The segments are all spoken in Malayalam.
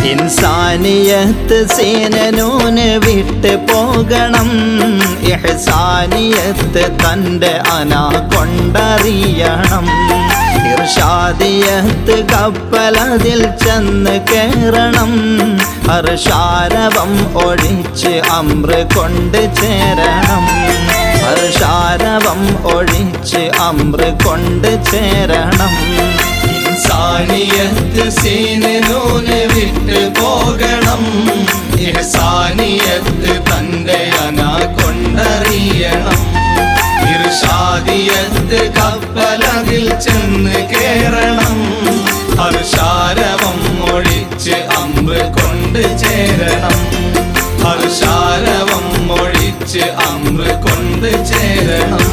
ഇൻസാനിയത്ത് സീനനൂന് വിട്ട് പോകണം ഇഹ്സാനിയത്ത് തൻ്റെ അന കൊണ്ടറിയണം ഇർഷാദിയത്ത് കപ്പലതിൽ ചെന്ന് കേറണം ഹർഷാരവം ഒഴിച്ച് അമ്ര കൊണ്ട് ചേരണം ഹർഷാരവം ഒഴിച്ച് അമ്ര കൊണ്ട് ചേരണം ഇൻസാനിയത്ത് സീനൂന് വിട്ട് പോകണം ഇഹസാനിയത്ത് തന്റെ അന കൊണ്ടറിയണം ഇർഷാദിയത്ത് കപ്പലതിൽ ചെന്ന് കേറണം ഹർഷാരവം ഒഴിച്ച് അമ്പ് കൊണ്ട് ചേരണം ഹർഷാരവം ഒഴിച്ച് അമ്പ് കൊണ്ട് ചേരണം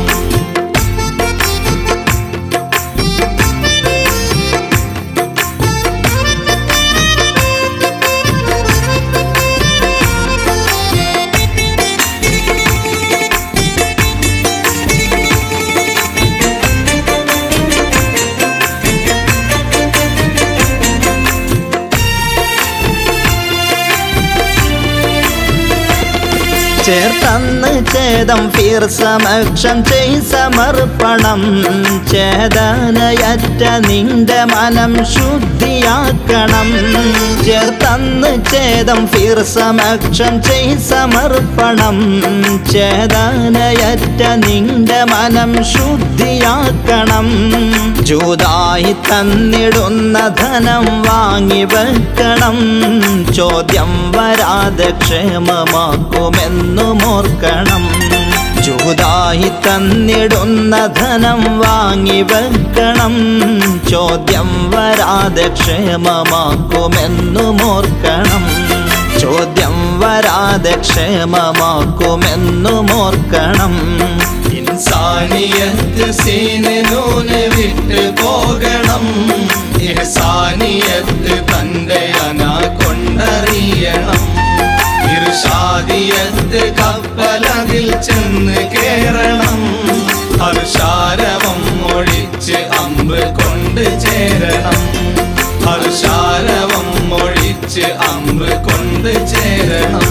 ചേർത്തന്ന് ചേതം ഫീർ സമക്ഷം ചെയ് സമർപ്പണം ചേതനയറ്റ നിന്റെ മനം ശുദ്ധിയാക്കണം ചേർത്തന്ന് ചേതം ഫീർ സമക്ഷം ചെയ് സമർപ്പണം ചേതനയറ്റ നിന്റെ മനം ശുദ്ധിയാക്കണം ജൂതായി തന്നിടുന്ന ധനം വാങ്ങി വെക്കണം ചോദ്യം വരാതെ ക്ഷേമമാക്കുമെന്നും ഓർക്കണം ജൂതായി തന്നിടുന്ന ധനം വാങ്ങി വെക്കണം ചോദ്യം വരാതെ ക്ഷേമമാക്കുമെന്നും ഓർക്കണം ചോദ്യം വരാതെ ക്ഷേമമാക്കുമെന്നും ഓർക്കണം ഇൻസാനിയത്ത് സീനൂന് വിട്ട് പോകണം ഇഹസാനിയത്ത് തന്റെ അന കൊണ്ടറിയണം ഇർഷാദിയത്ത് കപ്പലതിൽ ചെന്ന് കേറണം ഹർഷാരവം ഒഴിച്ച് അമ്പ് കൊണ്ട് ചേരണം ഹർഷാരവം ഒഴിച്ച് അമ്പ് കൊണ്ട് ചേരണം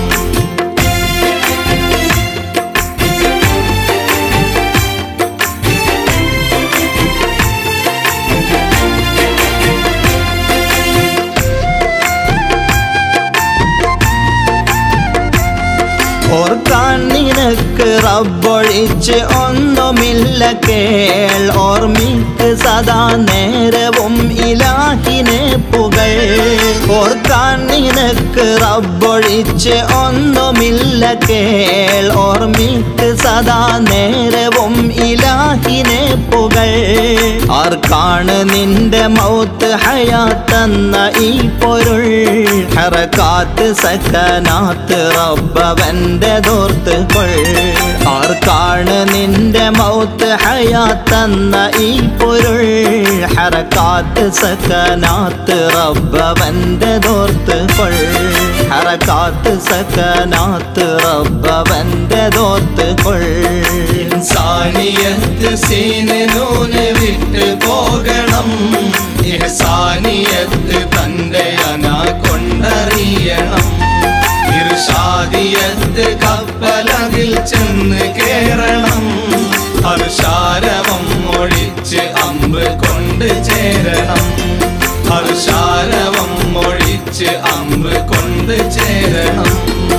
ഓർക്കാൻ നിനക്ക് റബ്ബൊഴിച്ച് ഒന്നുമില്ല കേൾ ഓർമ്മിക്ക് സദാ നേരവും ഇലാഹിനെ പുകൾ ഓർക്കാൻ നിനക്ക് റബ്ബൊഴിച്ച് ഒന്നുമില്ല കേൾ ഓർമ്മിക്ക് സദാ നേരവും ഇലാഹിനെ പുകൾ ആർക്കാണ് നിന്റെ മൗത്ത് ഹയാത്തെന്ന ഈ പൊരുൾ ഹറക്കാത്ത് സക്കനാത്ത് റബ്ബവന്റെ ദോർത്ത് കൊൾ ആർക്കാണ് നിന്റെ മൗത്ത് ഹയാത്തെന്ന ഈ പൊരുൾ ഹറക്കാത്ത് സക്കനാത്ത് റബ്ബവന്റെ ദോർത്ത് കൊൾ ഹറക്കാത്ത് സക്കനാത്ത് റബ്ബവന്റെ ദോർത്ത് കൊൾ ഇൻസാനിയത്ത് സീനൂന് വിട്ട് പോകണം ഇഹസാനിയത്ത് തന്റെ അന കൊണ്ടറിയണം ഇർഷാദിയത്ത് കപ്പലതിൽ ചെന്ന് കേറണം ഹർഷാരവം ഒഴിച്ച് അമ്പ് കൊണ്ട് ചേരണം ഹർഷാരവം ഒഴിച്ച് അമ്പ് കൊണ്ട് ചേരണം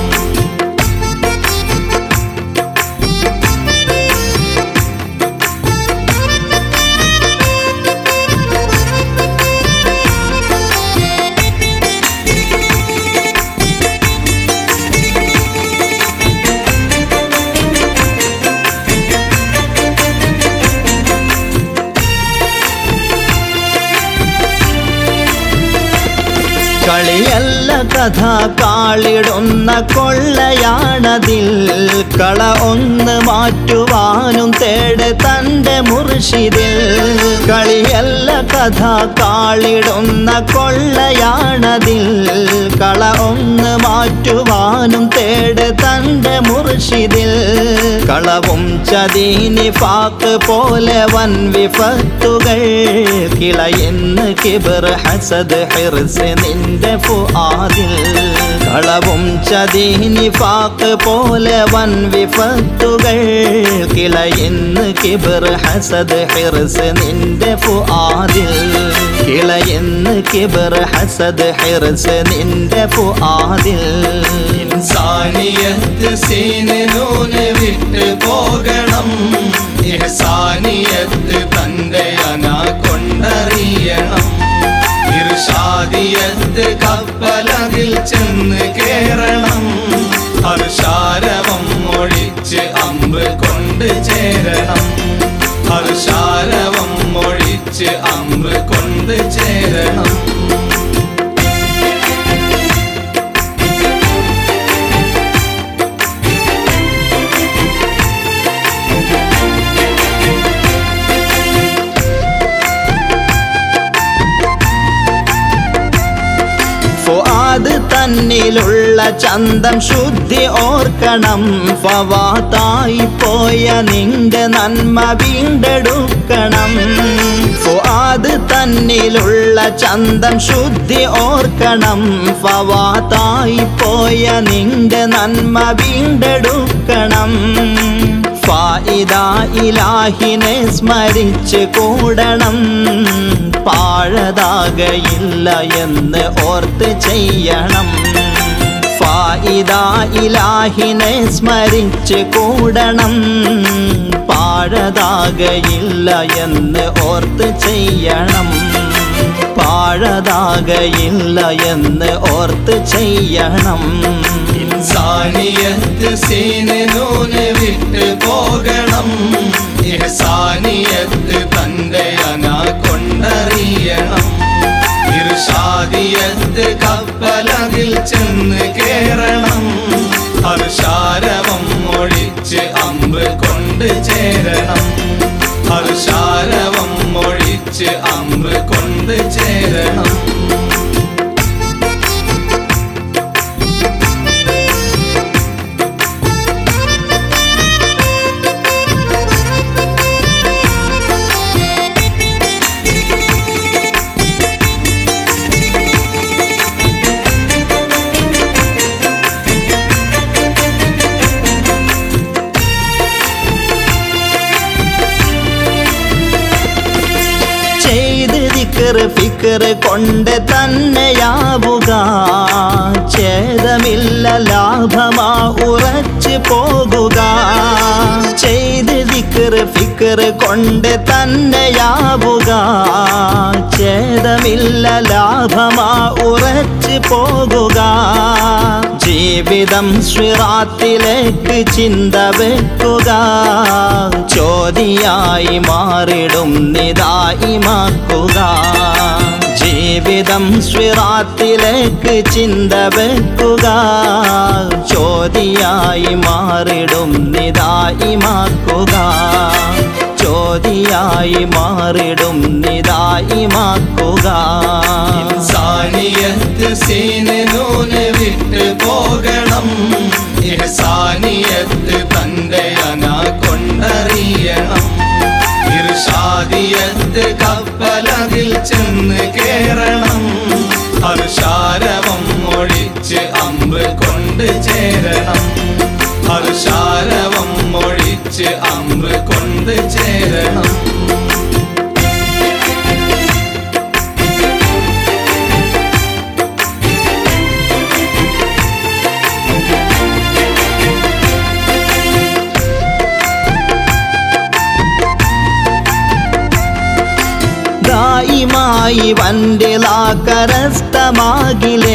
കളിയല്ല കഥ കാളിടുന്ന കൊള്ളയാണതിൽ കള ഒന്ന് മാറ്റുവാനും തേട് തൻ്റെ മുർഷിദിൽ കളിയല്ല കഥ കാളിടുന്ന കൊള്ളയാണതിൽ കള ഒന്ന് മാറ്റുവാനും തേട് തൻ്റെ മുർഷിദിൽ കളവും ചതീനി ഫാക്ക് പോലെ വൻ വിപത്തുകൾ കിളയെന്ന് കിബർ ഹസദ് ഹിർസ് നിന്റെ ഫുആദിൽ കളവും ചതീനി ഫാക്ക് പോലെ വൻ വിപത്തുകൾ കിളയെന്ന് കിബർ ഹസദ് ഹിർസ് നിന്റെ ഫുആദിൽ കിളയെന്ന് കിബർ ഹസദ് ഹിർസ് നിന്റെ ഫുആദിൽ ഇൻസാനിയത്ത് സീനൂന് വിട്ട് പോകണം ഇഹസാനിയത്ത് തന്റെ അന കൊണ്ടറിയണം ഇർഷാദിയത്ത് കപ്പലതിൽ ചെന്ന് കേറണം ഹർഷാരവം ഒഴിച്ച് അമ്പ് കൊണ്ട് ചേരണം ഹർഷാരവം ഒഴിച്ച് അമ്പ് കൊണ്ട് ചേരണം ഫുആദ് തന്നിലുള്ള ചന്തം ശുദ്ധി ഓർക്കണം ഫവാത്തായി പോയ നിന്റെ നന്മ വീണ്ടെടുക്കണം ഫുആദ് തന്നിലുള്ള ചന്തം ശുദ്ധി ഓർക്കണം ഫവാത്തായി പോയ നിന്റെ നന്മ വീണ്ടെടുക്കണം ഫായിദ ഇലാഹിനെ സ്മരിച്ച് കൂടണം പാഴതാകയില്ല എന്ന് ഓർത്ത് ചെയ്യണം ഫായിദ ഇലാഹിനെ സ്മരിച്ച് കൂടണം പാഴതാകയില്ല എന്ന് ഓർത്ത് ചെയ്യണം പാഴതാകയില്ല എന്ന് ഓർത്ത് ചെയ്യണം ഇൻസാനിയത്ത് സീനൂന് വിട്ട് പോകണം ഇഹസാനിയത്ത് തന്റെ അന കൊണ്ടറിയണം ഇർഷാദിയത്ത് കപ്പലതിൽ ചെന്ന് കേറണം ഹർഷാരവം ഒഴിച്ച് അമ്പ് കൊണ്ട് ചേരണം ഹർഷാരവം ഒഴിച്ച് അമ്പ് കൊണ്ട് ചേരണം ചെയ്ത് ദിക്കർ ഫിക്കർ കൊണ്ട് തന്നെയാവുക ഛേദമില്ല ലാഭമാ ഉറച്ചു പോകുക ചെയ്ത് ദിക്കർ ഫിക്കർ കൊണ്ട് തന്നെയാവുക ഛേദമില്ല ലാഭമാ ഉറച്ചു പോകുക ജീവിതം ശ്രീറാത്തിലേക്ക് ചിന്ത വെക്കുക ചോദിയായി മാറിടും നിതായിമാക്കുക ജീവിതം ശ്രീറാത്തിലേക്ക് ചിന്ത വെക്കുക ചോദിയായി മാറിടും നിതായിമാക്കുക ചോദിയായി മാറിടും നിതായിമാക്കുക ഇൻസാനിയത്ത് സീനൂന് വിട്ട് പോകണം ഇഹസാനിയത്ത് തന്റെ അന കൊണ്ടറിയണം ഇർഷാദിയത്ത് കപ്പലതിൽ ചെന്ന് കേറണം ഹർഷാരവം ഒഴിച്ച് അമ്പ് കൊണ്ട് ചേരണം ഹർഷാരവം ഒഴിച്ച് അമ്പ് കൊണ്ട് ചേരണം ദായിമായി വൻഡിലാക്കരസ്ഥമാകിലേ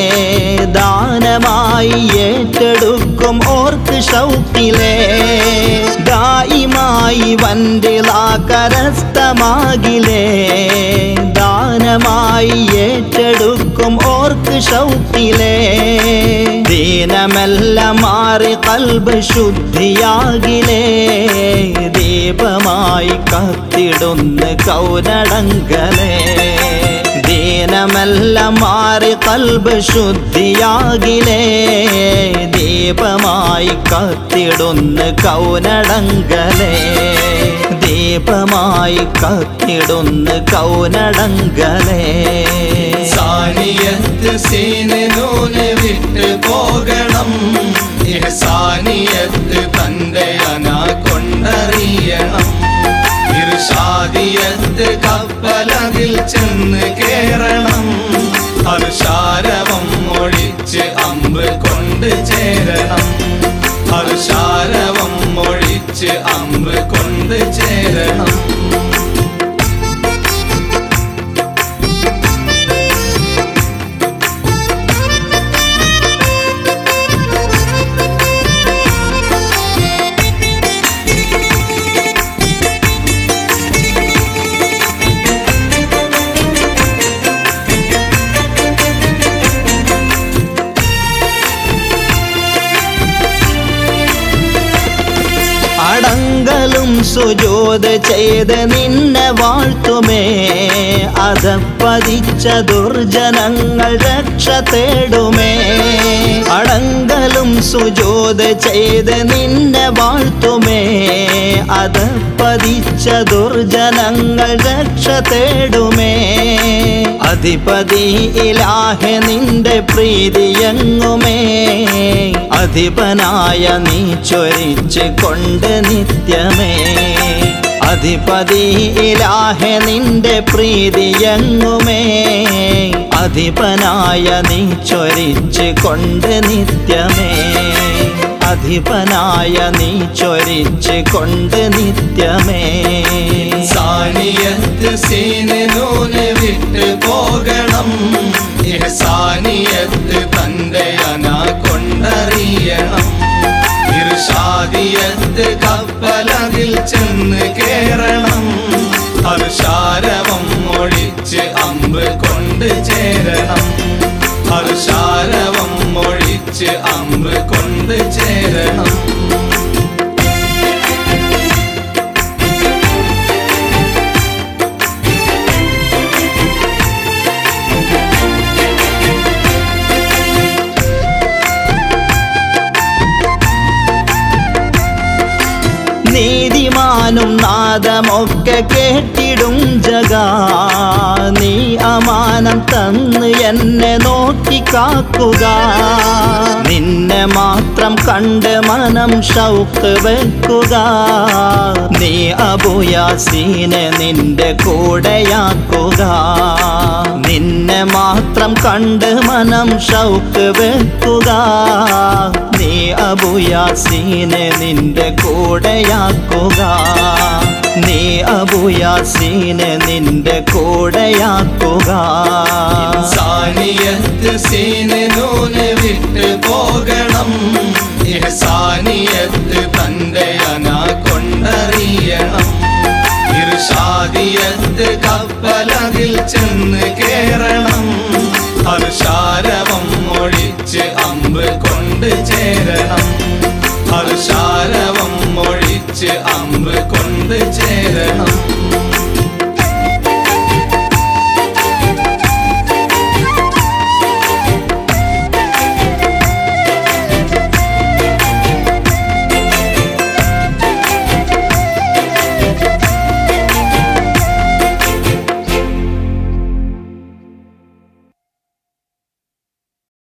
ദാനമായി ഏറ്റെടുക്കും ഓർക്ക് ഷൗക്കിലേ ദായിമായി വൻഡിലാക്കരസ്ഥമാകിലേ ദാനമായി ഏറ്റെടുക്കും ഓർക്ക് ഷൗക്കിലേ ദീനമെല്ലാം മാറി കൽബ് ശുദ്ധിയാകിലേ ദീപമായി കത്തിടുന്ന കൗനടങ്കലേ ദീനമെല്ലാം മാറി കൽബ് ശുദ്ധിയാകിലേ ദീപമായി കത്തിടുന്ന കൗനടങ്കലേ ദീപമായി കത്തിടുന്ന കൗനടങ്കലേ സാനിയത്ത് സീനൂന് വിട്ട് പോകണം ഇഹ്സാനിയത്ത് തന്റെ അന കൊണ്ടറിയണം ഇർഷാദിയത്ത് കപ്പലതിൽ ചെന്ന് കേറണം ഹർഷാരവം ഒഴിച്ച് അമ്പ് കൊണ്ട് ചേരണം ഹർഷാരവം ഒഴിച്ച് അമ്പ് കൊണ്ട് ചേരണം അടങ്കലും സുജോത് ചെയ്ത് നിന്നെ വാഴ്ത്തുമേ അതപ്പതിച്ച ദുർജനങ്ങൾ രക്ഷ തേടുമേ അടങ്കലും സുജോത് ചെയ്ത് നിന്നെ വാഴ്ത്തുമേ അതപ്പതിച്ച ദുർജനങ്ങൾ രക്ഷ തേടുമേ അധിപതി ഇലാഹെ നിന്റെ പ്രീതിയെങ്ങുമേ അധിപനായ നീ ചൊരിച്ച് കൊണ്ട് നിത്യമേ അധിപതി ഇലാഹെ നിന്റെ പ്രീതിയെങ്ങുമേ അധിപനായ നീ ചൊരിച്ച് കൊണ്ട് നിത്യമേ അധിപനായ നീ ചൊരിച്ച് കൊണ്ട് നിത്യമേ സാനിയത്ത് സീനൂന് വിട്ട് പോകണം ഇഹ്സാനിയത്ത് തന്റെ അന കൊണ്ടറിയണം ഇർഷാദിയത്ത് കപ്പലതിൽ ചെന്ന് കേറണം ഹർഷാരവം ഒഴിച്ച് അമ്പ് കൊണ്ട് ചേരണം ഹർഷാരവം ഒഴിച്ച് അമ്പ് കൊണ്ട് ചേരണം നീതിമാനും നാദമൊക്കെ കേട്ടിടും ജഗാ നീ അമാനം തന്ന് എന്നെ നോക്കി കാക്കുക നിന്നെ മാത്രം കണ്ട് മനം ഷൗക്ക് വെക്കുക നീ അബുയാസീനെ നിന്റെ കൂടെയാക്കുക നിന്നെ മാത്രം കണ്ട് മനം ഷൗക്ക് വെക്കുക നീ അബുയാസീനെ നിന്റെ കൂടെയാക്കുക നീ അബുയാസീനെ നിന്റെ കൂടെയാക്കുക സാനിയത്ത് സീനൂന് വിട്ട് പോകണം ഇഹ്സാനിയത്ത് തന്റെ അന കൊണ്ടറിയണം ഇർഷാദിയത്ത് കപ്പലതിൽ ചെന്ന് കേറണം ഹർഷാരവം ഒഴിച്ച് അമ്പ് കൊണ്ട് ചേരണം ഹർഷാരവം ഒഴിച്ച് അമ്പ് കൊണ്ട് ചേരണം